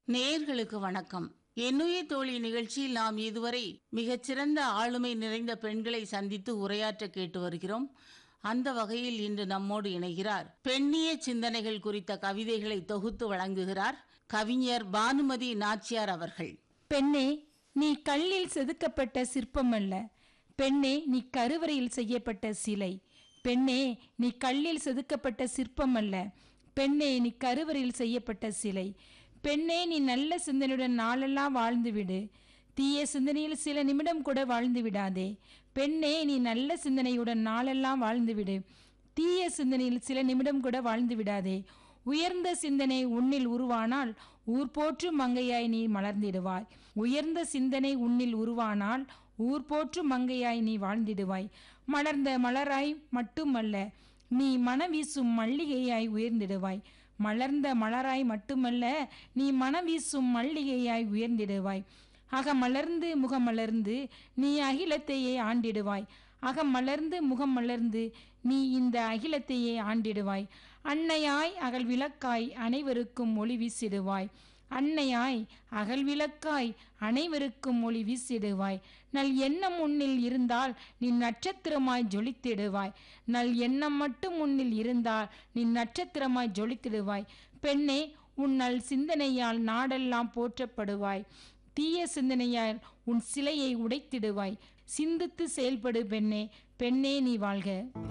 நேயர்களுக்கு வணக்கம் என்னுயிர் தோழி நிகழ்ச்சியில் நாம் இதுவரை மிகச்சிறந்த ஆளுமை நிறைந்த பெண்களை சந்தித்து உரையாற்ற கேட்டு வருகிறோம் அந்த வகையில் இன்று நம்மோடு இணைகிறார் பெண்ணிய சிந்தனைகள் குறித்த கவிதைகளை தொகுத்து வழங்குகிறார் கவிஞர் பானுமதி நாச்சியார் அவர்கள் பெண்ணே நீ கல்லில் செதுக்கப்பட்ட சிற்பம் அல்ல பெண்ணே நீ கருவறையில் செய்யப்பட்ட சிலை பெண்ணே நீ கல்லில் செதுக்கப்பட்ட சிற்பம் அல்ல பெண்ணே நீ கருவறையில் செய்யப்பட்ட சிலை பெண்ணே நீ நல்ல சிந்தனையுடன் நாளெல்லாம் வாழ்ந்து விடு தீய சிந்தனையில் சில நிமிடம் கூட வாழ்ந்து விடாதே பெண்ணே நீ நல்ல சிந்தனையுடன் நாளெல்லாம் வாழ்ந்து விடு தீய சிந்தனையில் சில நிமிடம் கூட வாழ்ந்து விடாதே உயர்ந்த சிந்தனை உன்னில் உருவானால் ஊர் போற்றும் மங்கையாய் நீ மலர்ந்திடுவாய் உயர்ந்த சிந்தனை உன்னில் உருவானால் ஊர் போற்றும் மங்கையாய் நீ வாழ்ந்திடுவாய் மலர்ந்த மலராய் மட்டுமல்ல நீ மனம் வீசும் மல்லிகையாய் உயர்ந்திடுவாய் மலர்ந்த மலராய் மட்டுமல்ல நீ மனம் வீசும் மல்லிகையாய் உயர்ந்திடுவாய் அகமலர்ந்து முகமலர்ந்து நீ அகிலத்தையே ஆண்டிடுவாய் அகமலர்ந்து முகம் மலர்ந்து நீ இந்த அகிலத்தையே ஆண்டிடுவாய் அன்னையாய் அகல் விளக்காய் அனைவருக்கும் ஒளி வீசிடுவாய் அன்னையாய் அகல் விளக்காய் அனைவருக்கும் ஒளி வீசிடுவாய் நல் எண்ணம் உன்னில் இருந்தால் நீ நட்சத்திரமாய் ஜொலித்திடுவாய் நல் எண்ணம் மட்டும் உன்னில் இருந்தால் நீ நட்சத்திரமாய் ஜொலித்திடுவாய் பெண்ணே உன் நல் சிந்தனையால் நாடெல்லாம் போற்றப்படுவாய் தீய சிந்தனையால் உன் சிலையை உடைத்திடுவாய் சிந்தித்து செயல்படு பெண்ணே பெண்ணே நீ வாழ்க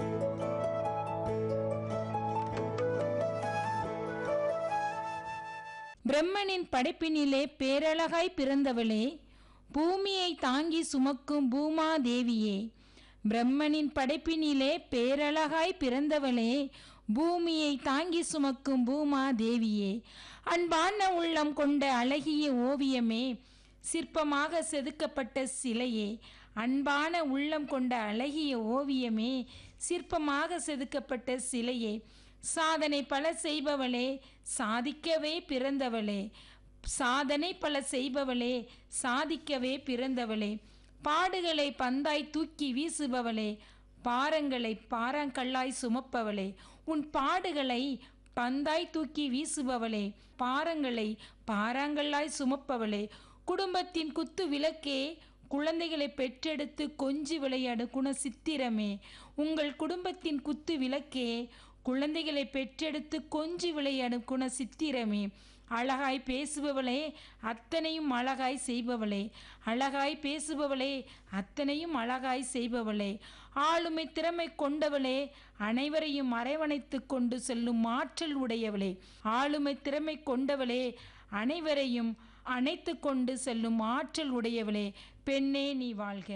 பிரம்மனின் படைப்பினிலே பேரழகாய் பிறந்தவளே பூமியை தாங்கி சுமக்கும் பூமா தேவியே பிரம்மனின் படைப்பினிலே பேரழகாய் பிறந்தவளே பூமியை தாங்கி சுமக்கும் பூமா தேவியே அன்பான உள்ளம் கொண்ட அழகிய ஓவியமே சிற்பமாக செதுக்கப்பட்ட சிலையே அன்பான உள்ளம் கொண்ட அழகிய ஓவியமே சிற்பமாக செதுக்கப்பட்ட சிலையே சாதனை பல செய்பவளே சாதிக்கவே பிறந்தவளே சாதனை பல செய்பவளே சாதிக்கவே பிறந்தவளே பாடுகளை பந்தாய் தூக்கி வீசுபவளே பாரங்களை பாறாங்கல்லாய் சுமப்பவளே உன் பாடுகளை பந்தாய் தூக்கி வீசுபவளே பாரங்களை பாறாங்கல்லாய் சுமப்பவளே குடும்பத்தின் குத்து விளக்கே குழந்தைகளை பெற்றெடுத்து கொஞ்சி விளையாடு குண சித்திரமே உங்கள் குடும்பத்தின் குத்து விளக்கே குழந்தைகளை பெற்றெடுத்து கொஞ்சி விளையாடும் குண சித்திரமே அழகாய் பேசுபவளே அத்தனையும் அழகாய் செய்பவளே அழகாய் பேசுபவளே அத்தனையும் அழகாய் செய்பவளே ஆளுமை திறமை கொண்டவளே அனைவரையும் அரவணைத்து கொண்டு செல்லும் ஆற்றல் உடையவளே ஆளுமை திறமை கொண்டவளே அனைவரையும் அணைத்து கொண்டு செல்லும் ஆற்றல் உடையவளே பெண்ணே நீ வாழ்க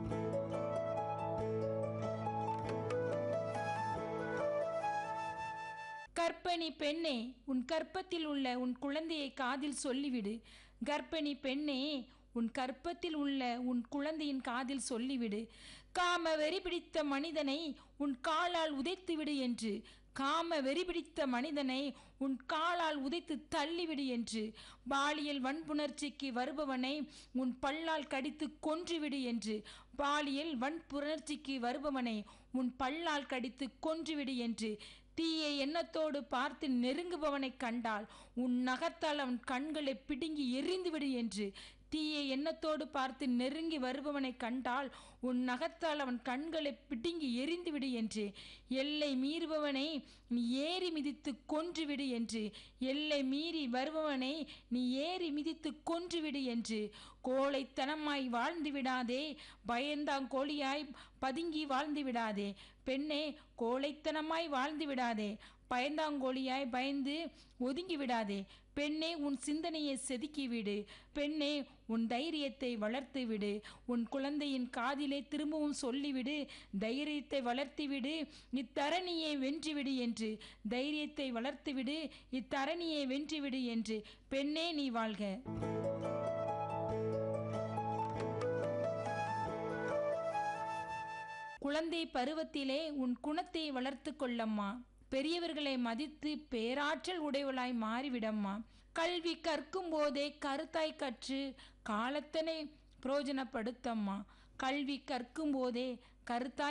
கற்பனி பெண்ணே உன் கற்பத்தில் உள்ள உன் குழந்தையை காதில் சொல்லிவிடு கர்ப்பிணி பெண்ணே உன் கற்பத்தில் உள்ள உன் குழந்தையின் காதில் சொல்லிவிடு காம வெறி பிடித்த மனிதனை உன் காலால் உதைத்துவிடு என்று காம வெறி பிடித்த மனிதனை உன் காலால் உதைத்து தள்ளிவிடு என்று பாலியல் வன்புணர்ச்சிக்கு வருபவனை உன் பல்லால் கடித்து கொன்றுவிடு என்று பாலியல் வன்புணர்ச்சிக்கு வருபவனை உன் பல்லால் கடித்து கொன்றுவிடு என்று தீய எண்ணத்தோடு பார்த்து நெருங்குபவனைக் கண்டால் உன் நகத்தால் அவன் கண்களை பிடுங்கி எரிந்துவிடு என்று தீய எண்ணத்தோடு பார்த்து நெருங்கி வருபவனை கண்டால் உன் நகத்தால் அவன் கண்களை பிடுங்கி எரிந்துவிடு என்று எல்லை மீறுபவனை நீ ஏறி மிதித்து கொன்றுவிடு என்று எல்லை மீறி வருபவனை நீ ஏறி மிதித்து கொன்றுவிடு என்று கோழைத்தனமாய் வாழ்ந்து விடாதே பயந்தாங்கோழியாய் பதுங்கி வாழ்ந்து விடாதே பெண்ணே கோழைத்தனமாய் வாழ்ந்து விடாதே பயந்தாங்கோழியாய் பயந்து ஒதுங்கி விடாதே பெண்ணே உன் சிந்தனையை செதுக்கி விடு பெண்ணே உன் தைரியத்தை வளர்த்து விடு உன் குழந்தையின் காதிலே திரும்பவும் சொல்லிவிடு தைரியத்தை வளர்த்துவிடு இத்தரணியை வென்றுவிடு என்று தைரியத்தை வளர்த்துவிடு இத்தரணியை வென்றுவிடு என்று பெண்ணே நீ வாழ்க குழந்தை பருவத்திலே உன் குணத்தை வளர்த்து கொள்ளம்மா பெரியவர்களை மதித்து பேராற்றல் உடையவளாய் மாறிவிடம்மா கல்வி கற்கும் போதே கருத்தாய் கற்று காலத்தனை பிரயோஜனப்படுத்தம்மா கல்வி கற்கும் போதே கருத்தாய்